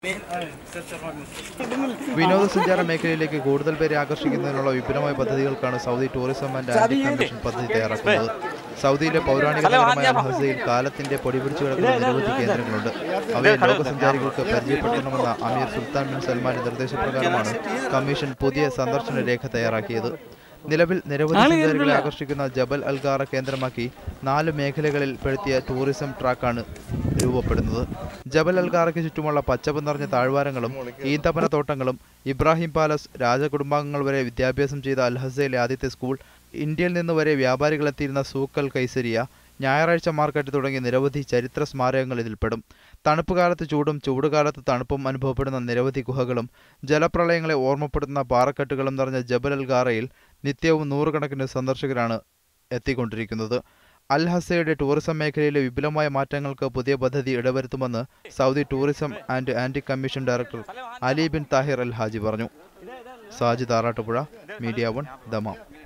വിനോദസഞ്ചാര മേഖലയിലേക്ക് കൂടുതൽ പേരെ ആകർഷിക്കുന്നതിനുള്ള വിപുലമായ പദ്ധതികൾക്കാണ് Saudi tourism and anti convention പദ്ധതി തയ്യാറാക്കുന്നത് സൗദിയിലെ പൗരാണിക നഗരമായ അൽഹസയിൽ കാലത്തിന്റെ പൊടിപിടിച്ചു കിടക്കുന്ന നിരവധി കേന്ദ്രങ്ങളുണ്ട് അവയെ ലോകസഞ്ചാരികൾക്ക് പരിചയപ്പെടുത്തണമെന്ന അമീർ സുൽത്താൻ ബിൻ സൽമാന്റെ നിർദ്ദേശപ്രകാരമാണ് കമ്മീഷൻ പുതിയ സന്ദർശന രേഖ തയ്യാറാക്കിയത് നിലവിൽ നിരവധി സഞ്ചാരികളെ ആകർഷിക്കുന്ന ജബൽ അൽഗാറ കേന്ദ്രമാക്കി നാല് മേഖലകളിൽ പെടുത്തിയ ടൂറിസം ട്രാക്കാണ് രൂപപ്പെടുന്നത് ജബൽ അൽഗാറയ്ക്ക് ചുറ്റുമുള്ള പച്ചപ്പ് നിറഞ്ഞ താഴ്വാരങ്ങളും ഈന്തപ്പന തോട്ടങ്ങളും ഇബ്രാഹിം പാലസ് രാജകുടുംബാംഗങ്ങൾ വരെ വിദ്യാഭ്യാസം ചെയ്ത അൽഹസയിലെ ആദ്യത്തെ സ്കൂൾ ഇന്ത്യയിൽ നിന്ന് വരെ വ്യാപാരികൾ എത്തിയിരുന്ന സൂക്കൽ കൈസരിയ ഞായറാഴ്ച മാർക്കറ്റ് തുടങ്ങിയ നിരവധി ചരിത്ര സ്മാരകങ്ങൾ ഇതിൽപ്പെടും തണുപ്പ് കാലത്ത് ചൂടും ചൂടുകാലത്ത് തണുപ്പും അനുഭവപ്പെടുന്ന നിരവധി ഗുഹകളും ജലപ്രളയങ്ങളെ ഓർമ്മപ്പെടുത്തുന്ന പാറക്കെട്ടുകളും നിറഞ്ഞ ജബൽ അൽ ഗാറയിൽ നിത്യവും നൂറുകണക്കിന് സന്ദർശകരാണ് എത്തിക്കൊണ്ടിരിക്കുന്നത് അൽ ഹസയുടെ ടൂറിസം മേഖലയിലെ വിപുലമായ മാറ്റങ്ങൾക്ക് പുതിയ പദ്ധതി ഇടവരുത്തുമെന്ന് Saudi tourism and anti commission director Ali bin Tahir Al Haji പറഞ്ഞു Sajid Arattupuzha media one Dammam